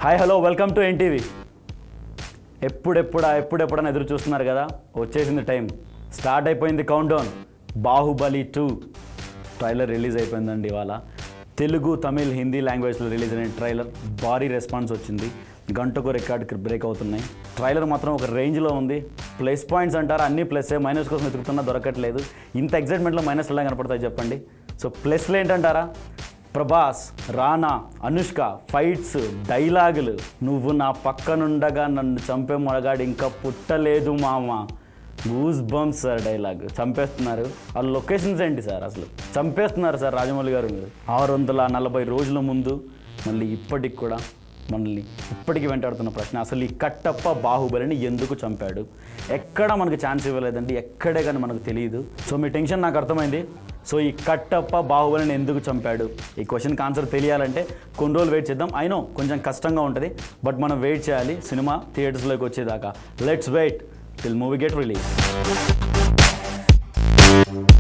hi hello welcome to NTV ఎప్పుడెప్పుడా ఎప్పుడెప్పుడని ఎదురు చూస్తున్నారు కదా వచ్చేసింది టైం స్టార్ట్ అయిపోయింది countdown Baahubali two trailer release అయిపోయిందండి ఇవాళ తెలుగు తమిళ్ హిందీ లాంగ్వేజ్లో రిలీజ్ అయిన ట్రైలర్ భారీ రెస్పాన్స్ వచ్చింది గంటకు రికార్డ్ బ్రేక్ అవుతున్నాయి ట్రైలర్ మాత్రం ఒక రేంజ్లో ఉంది ప్లస్ పాయింట్స్ అంటారు అన్ని ప్లస్ మైనస్ కోసం వెతుకుతున్నా దొరకట్లేదు ఇంత ఎగ్జైట్మెంట్లో మైనస్ ఎలా కనపడతాయి చెప్పండి సో ప్లస్లు ఏంటంటారా ప్రభాస్ రానా అనుష్క ఫైట్స్ డైలాగులు నువ్వు నా పక్కనుండగా నన్ను చంపే మొడగాడు ఇంకా పుట్టలేదు మామ గూస్ బంప్స్ సార్ డైలాగ్ చంపేస్తున్నారు ఆ లొకేషన్స్ ఏంటి సార్ అసలు చంపేస్తున్నారు సార్ రాజమౌళి గారు మీరు ఆరు వందల నలభై రోజుల ముందు మళ్ళీ ఇప్పటికి కూడా మనల్ని ఇప్పటికీ వెంటాడుతున్న ప్రశ్న అసలు ఈ కట్టప్ప బాహుబలిని ఎందుకు చంపాడు ఎక్కడ మనకు ఛాన్స్ ఇవ్వలేదండి ఎక్కడే కానీ మనకు తెలియదు సో మీ టెన్షన్ నాకు అర్థమైంది సో ఈ కట్టప్ప బాహుబలిని ఎందుకు చంపాడు ఈ క్వశ్చన్కి ఆన్సర్ తెలియాలంటే కొన్ని రోజులు వెయిట్ చేద్దాం అయినో కొంచెం కష్టంగా ఉంటుంది బట్ మనం వెయిట్ చేయాలి సినిమా థియేటర్స్లోకి వచ్చేదాకా let's wait till movie get release